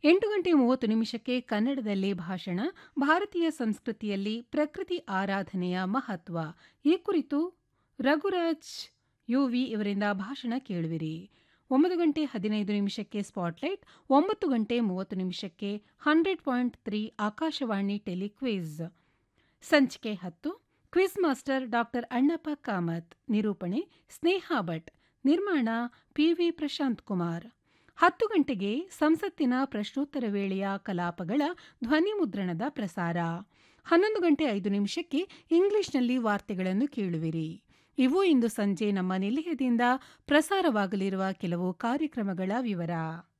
ಎಂಟು ಗಂಟೆ ಮೂವತ್ತು ನಿಮಿಷಕ್ಕೆ ಕನ್ನಡದಲ್ಲಿ ಭಾಷಣ ಭಾರತೀಯ ಸಂಸ್ಕೃತಿಯಲ್ಲಿ ಪ್ರಕೃತಿ ಆರಾಧನೆಯ ಮಹತ್ವ ಈ ಕುರಿತು ರಘುರಾಜ್ ಯುವಿ ಇವರಿಂದ ಭಾಷಣ ಕೇಳುವಿರಿ ಒಂಬತ್ತು ಗಂಟೆ ಹದಿನೈದು ನಿಮಿಷಕ್ಕೆ ಸ್ಪಾಟ್ಲೈಟ್ ಒಂಬತ್ತು ಗಂಟೆ ಮೂವತ್ತು ನಿಮಿಷಕ್ಕೆ hundred point three Akashvani tele quiz ಸಂಚಿಕೆ ಹತ್ತು quiz master doctor Annappa Kamath ನಿರೂಪಣೆ ಸ್ನೇಹಾ ಭಟ್ ನಿರ್ಮಾಣ ಪಿವಿ ಪ್ರಶಾಂತ್ ಕುಮಾರ್ ಹತ್ತು ಗಂಟೆಗೆ ಸಂಸತ್ತಿನ ಪ್ರಶ್ನೋತ್ತರ ವೇಳೆಯ ಕಲಾಪಗಳ ಧ್ವನಿ ಮುದ್ರಣದ ಪ್ರಸಾರ ಹನ್ನೊಂದು ಗಂಟೆ ಐದು ನಿಮಿಷಕ್ಕೆ ಇಂಗ್ಲಿಷ್ನಲ್ಲಿ ವಾರ್ತೆಗಳನ್ನು ಕೇಳುವಿರಿ ಇವು ಇಂದು ಸಂಜೆ ನಮ್ಮ ನಿಲಯದಿಂದ ಪ್ರಸಾರವಾಗಲಿರುವ ಕೆಲವು ಕಾರ್ಯಕ್ರಮಗಳ ವಿವರ